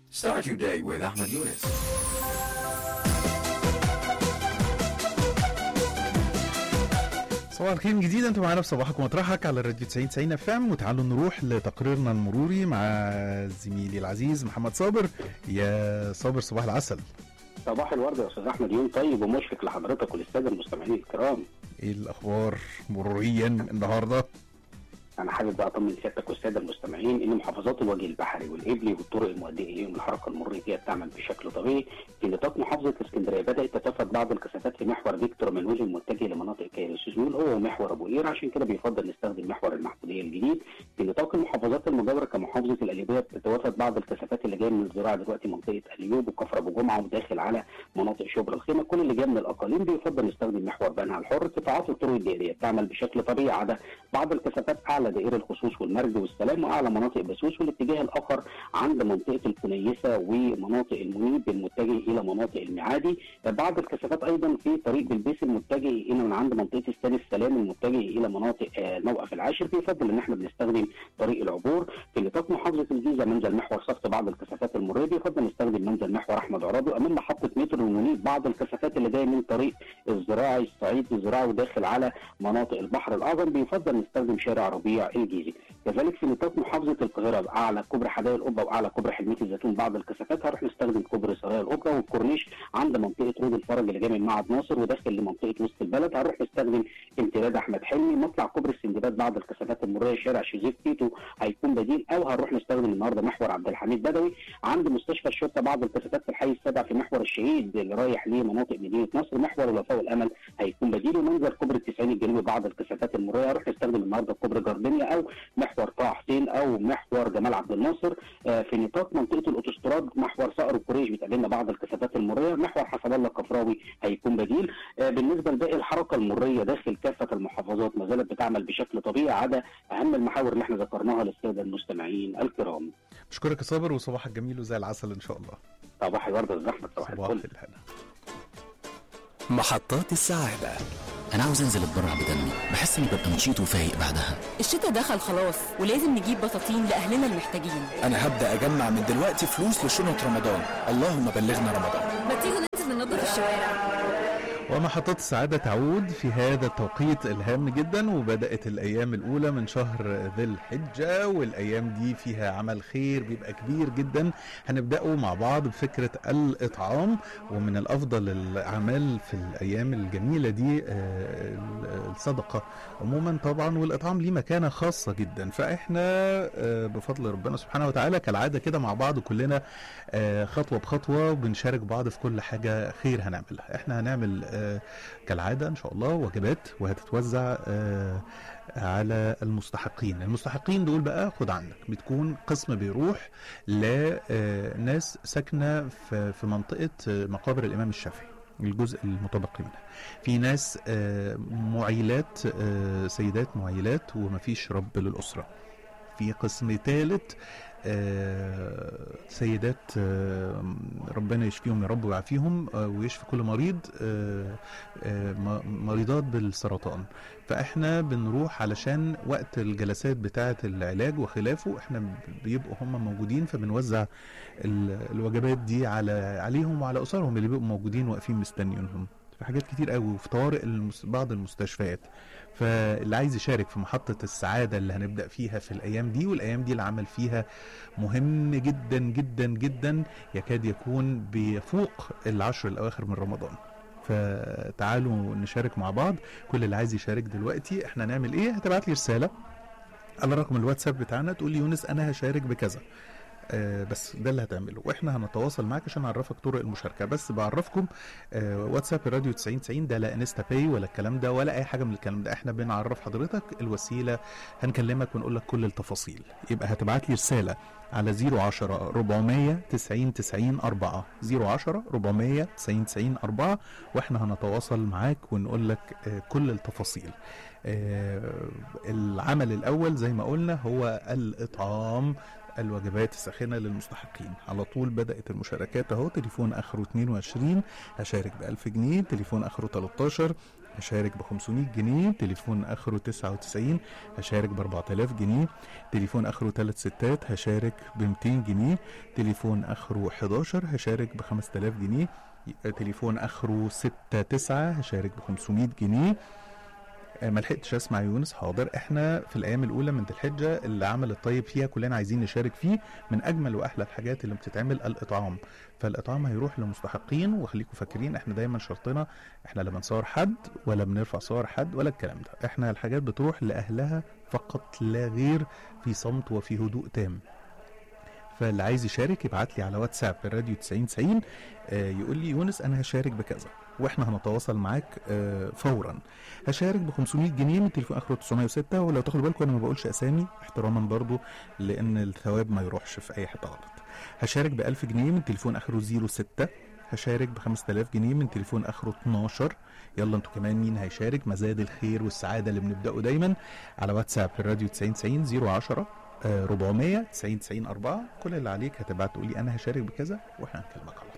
Start your day with Ahmed Yunus. صباح الخير من جديد انتوا معانا في صباحك ومطرحك على الراديو 90 90 اف ام وتعالوا نروح لتقريرنا المروري مع زميلي العزيز محمد صابر يا صابر صباح العسل صباح الورد يا استاذ احمد يوم طيب ومشرق لحضرتك وللساده المستمعين الكرام ايه الاخبار مروريا النهارده انا حابب بقى اطمن سيادتك والساده المستمعين ان محافظات الوجه البحري والابلي والطرق المؤديه اليهم الحركه المروريه فيها بتعمل بشكل طبيعي في نطاق محافظه اسكندريه بدات تتفت بعض الكثافات في محور فيكتور منوج المتجه لمناطق كايروسيزول هو ومحور ابو قير عشان كده بيفضل نستخدم محور المحموديه الجديد في نطاق المحافظات المجاوره كمحافظه القليوبيه بتتوافد بعض الكثافات اللي جايه من الزراعه دلوقتي منطقه اليوب وكفر ابو جمعه وداخل على مناطق شبرا الخيمه كل اللي جاي من الاقاليم بيفضل نستخدم محور بنها الحر قطاعات الطرق الدائريه بتعمل بشكل طبيعي عدا بعض الكثافات اعلى دائري الخصوص والمرج والسلام واعلى مناطق بسوس والاتجاه الاخر عند منطقه الكنيسه ومناطق المنيب المتجه الى مناطق المعادي بعض الكثافات ايضا في طريق بلبيس المتجه الى من عند منطقه استاد السلام المتجه الى مناطق آه، موقف العاشر بيفضل ان احنا بنستخدم طريق العبور في نطاق محافظه الجيزه منزل محور صفت بعض الكثافات المروريه بيفضل نستخدم منزل محور احمد عرابي وامام محطه مترو المنيب بعض الكثافات اللي جايه من طريق الزراعي الصعيد الزراعي وداخل على مناطق البحر الاعظم بيفضل نستخدم شارع ربيع الجيزي كذلك في نطاق محافظه القاهره اعلى كوبري حدائق القبه واعلى كوبري حلميه الزيتون بعض الكثافات هنروح نستخدم كوبري سرايا القبه والكورنيش عند منطقه رود الفرج اللي جاي من معهد ناصر وداخل لمنطقه وسط البلد هنروح نستخدم امتداد احمد حلمي مطلع كوبري السندباد بعض الكثافات المروريه شارع شيزيف تيتو هيكون بديل او هنروح نستخدم النهارده محور عبد الحميد بدوي عند مستشفى الشرطه بعض الكثافات في الحي السابع في محور الشهيد اللي رايح لمناطق مدينه نصر محور الوفاء والامل هيكون بديل ومنزل كوبري التسعين الجنوبي بعض الكثافات المروريه هنروح نستخدم النهارده كوبري جاردينيا او محور طه حسين او محور جمال عبد الناصر آه، في نطاق منطقه الاوتوستراد محور صقر وقريش بتقابلنا بعض الكثافات المروريه محور حسب الله كفراوي هيكون بديل آه، بالنسبه لباقي الحركه المروريه داخل كافه المحافظات ما زالت بتعمل بشكل طبيعي عدا اهم المحاور اللي احنا ذكرناها للساده المستمعين الكرام اشكرك يا صابر وصباحك جميل وزي العسل ان شاء الله صباح الورد والزحمه صباح صباح الفل الهنا محطات السعادة انا عاوز انزل اتبرع بدمي بحس اني ببقى نشيط وفايق بعدها الشتاء دخل خلاص ولازم نجيب بطاطين لأهلنا المحتاجين انا هبدا اجمع من دلوقتي فلوس لشنط رمضان اللهم بلغنا رمضان ما تيجوا ننزل ننظف الشوارع ومحطات السعادة تعود في هذا التوقيت الهام جدا وبدأت الأيام الأولى من شهر ذي الحجة والأيام دي فيها عمل خير بيبقى كبير جدا هنبدأه مع بعض بفكرة الإطعام ومن الأفضل الأعمال في الأيام الجميلة دي آه، الصدقة عموما طبعا والإطعام ليه مكانة خاصة جدا فإحنا آه، بفضل ربنا سبحانه وتعالى كالعادة كده مع بعض كلنا آه، خطوة بخطوة بنشارك بعض في كل حاجة خير هنعملها احنا هنعمل آه، كالعادة ان شاء الله وجبات وهتتوزع آه، على المستحقين المستحقين دول بقى خد عنك بتكون قسم بيروح لناس ساكنة في في منطقة آه، مقابر الإمام الشافعي الجزء المتبقي منها في ناس آه، معيلات آه، سيدات معيلات ومفيش رب للأسرة في قسم ثالث آه، سيدات آه، ربنا يشفيهم يا رب ويعافيهم آه، ويشفي كل مريض آه، آه، م- مريضات بالسرطان فاحنا بنروح علشان وقت الجلسات بتاعه العلاج وخلافه احنا ب- بيبقوا هم موجودين فبنوزع ال- الوجبات دي على عليهم وعلى اسرهم اللي بيبقوا موجودين واقفين مستنيينهم في حاجات كتير قوي وفي طوارئ المس... بعض المستشفيات فاللي عايز يشارك في محطة السعادة اللي هنبدأ فيها في الأيام دي والأيام دي العمل فيها مهم جدا جدا جدا يكاد يكون بيفوق العشر الأواخر من رمضان فتعالوا نشارك مع بعض كل اللي عايز يشارك دلوقتي احنا نعمل ايه هتبعت لي رسالة على رقم الواتساب بتاعنا تقول لي يونس انا هشارك بكذا آه بس ده اللي هتعمله واحنا هنتواصل معاك عشان نعرفك طرق المشاركه بس بعرفكم آه واتساب الراديو 90 90 ده لا انستا باي ولا الكلام ده ولا اي حاجه من الكلام ده احنا بنعرف حضرتك الوسيله هنكلمك ونقول لك كل التفاصيل يبقى هتبعت لي رساله على 010 400 90 90 4 010 400 90 90 4 واحنا هنتواصل معاك ونقول لك آه كل التفاصيل آه العمل الاول زي ما قلنا هو الاطعام الوجبات الساخنه للمستحقين على طول بدات المشاركات اهو تليفون اخره 22 هشارك ب 1000 جنيه تليفون اخره 13 هشارك ب 500 جنيه تليفون اخره 99 هشارك ب 4000 جنيه تليفون اخره 3 ستات هشارك ب 200 جنيه تليفون اخره 11 هشارك ب 5000 جنيه تليفون اخره 6 9 هشارك ب 500 جنيه آه، ما لحقتش اسمع يونس حاضر احنا في الايام الاولى من ذي الحجه اللي عمل الطيب فيها كلنا عايزين نشارك فيه من اجمل واحلى الحاجات اللي بتتعمل الاطعام فالاطعام هيروح لمستحقين وخليكم فاكرين احنا دايما شرطنا احنا لا بنصور حد ولا بنرفع صور حد ولا الكلام ده احنا الحاجات بتروح لاهلها فقط لا غير في صمت وفي هدوء تام فاللي عايز يشارك يبعت لي على واتساب الراديو 90 90 آه، يقول لي يونس انا هشارك بكذا واحنا هنتواصل معاك آه، فورا هشارك ب 500 جنيه من تليفون اخره 906 ولو تاخدوا بالكم انا ما بقولش اسامي احتراما برضو لان الثواب ما يروحش في اي حته غلط هشارك ب 1000 جنيه من تليفون اخره 06 هشارك ب 5000 جنيه من تليفون اخره 12 يلا انتوا كمان مين هيشارك مزاد الخير والسعاده اللي بنبداه دايما على واتساب الراديو 90 90 010 آه، 400 90 90 4 كل اللي عليك هتبعت تقول لي انا هشارك بكذا واحنا هنكلمك على طول